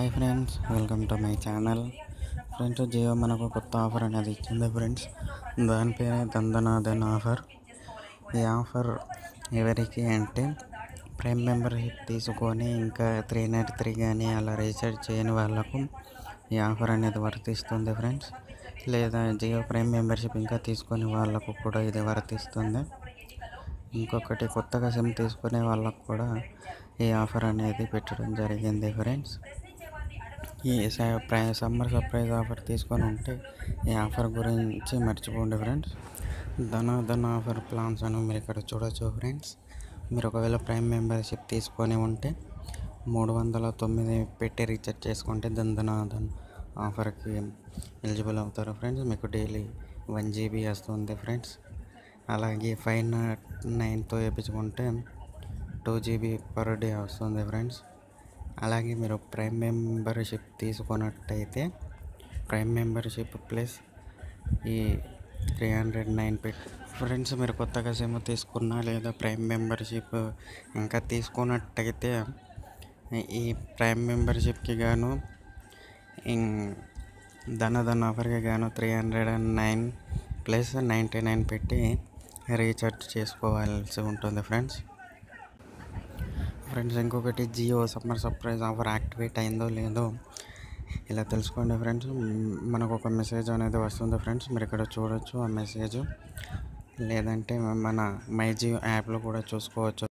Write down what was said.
hi friends welcome to my channel friends Jio మనకు కొత్త offer అనేది ఇచ్చింది ఫ్రెండ్స్ దాని పేరే దందనాదన్ ఆఫర్ ఈ ఆఫర్ ఎవరికి అంటే ప్రైమ్ మెంబర్షిప్ తీసుకొని ఇంకా త్రీ నైట్ త్రీ కానీ అలా రీఛార్జ్ చేయని వాళ్ళకు ఈ ఆఫర్ అనేది వర్తిస్తుంది ఫ్రెండ్స్ లేదా జియో ప్రైమ్ మెంబర్షిప్ ఇంకా తీసుకొని వాళ్ళకు కూడా ఇది వర్తిస్తుంది ఇంకొకటి కొత్తగా సిమ్ తీసుకునే వాళ్ళకు కూడా ఈ ఆఫర్ అనేది పెట్టడం జరిగింది ఫ్రెండ్స్ ఈ స- ప్రై- సమ్మర్ సర్ప్రైజ్ ఆఫర్ తీసుకొని ఉంటే ఈ ఆఫర్ గురించి మర్చిపోండి ఫ్రెండ్స్ ధన ధన ఆఫర్ ప్లాన్స్ అని మీరు ఇక్కడ చూడొచ్చు ఫ్రెండ్స్ మీరు ఒకవేళ ప్రైమ్ మెంబర్షిప్ తీసుకొని ఉంటే మూడు వందల తొమ్మిది పెట్టి రీఛార్జ్ చేసుకుంటే ధన్ ధన ధన్ ఆఫర్కి ఎలిజిబుల్ అవుతారు ఫ్రెండ్స్ మీకు డైలీ వన్ జీబీ వస్తుంది ఫ్రెండ్స్ అలాగే ఫైవ్ నాట్ నైన్తో వేయించుకుంటే టూ జీబీ పర్ డే వస్తుంది ఫ్రెండ్స్ అలాగే మీరు ప్రైమ్ మెంబర్షిప్ తీసుకున్నట్టయితే ప్రైమ్ మెంబర్షిప్ ప్లస్ ఈ త్రీ హండ్రెడ్ నైన్ పెట్ ఫ్రెండ్స్ మీరు కొత్తగా సిమ్ తీసుకున్నా లేదా ప్రైమ్ మెంబర్షిప్ ఇంకా తీసుకున్నట్టయితే ఈ ప్రైమ్ మెంబర్షిప్కి గాను ఇం- ధన ధన ఆఫర్కి గాను three hundred and nine plus ninety nine పెట్టి రీఛార్జ్ చేసుకోవాల్సి ఉంటుంది ఫ్రెండ్స్ ఫ్రెండ్స్ ఇంకొకటి Jio summer surprise offer activate అయిందో లేదో ఇలా తెలుసుకోండి ఫ్రెండ్స్ మ్, మనకు ఒక మెసేజ్ అనేది వస్తుంది ఫ్రెండ్స్ మీరు ఇక్కడ చూడొచ్చు ఆ మెసేజ్ లేదంటే మన మై జియో యాప్లో కూడా చూసుకోవచ్చు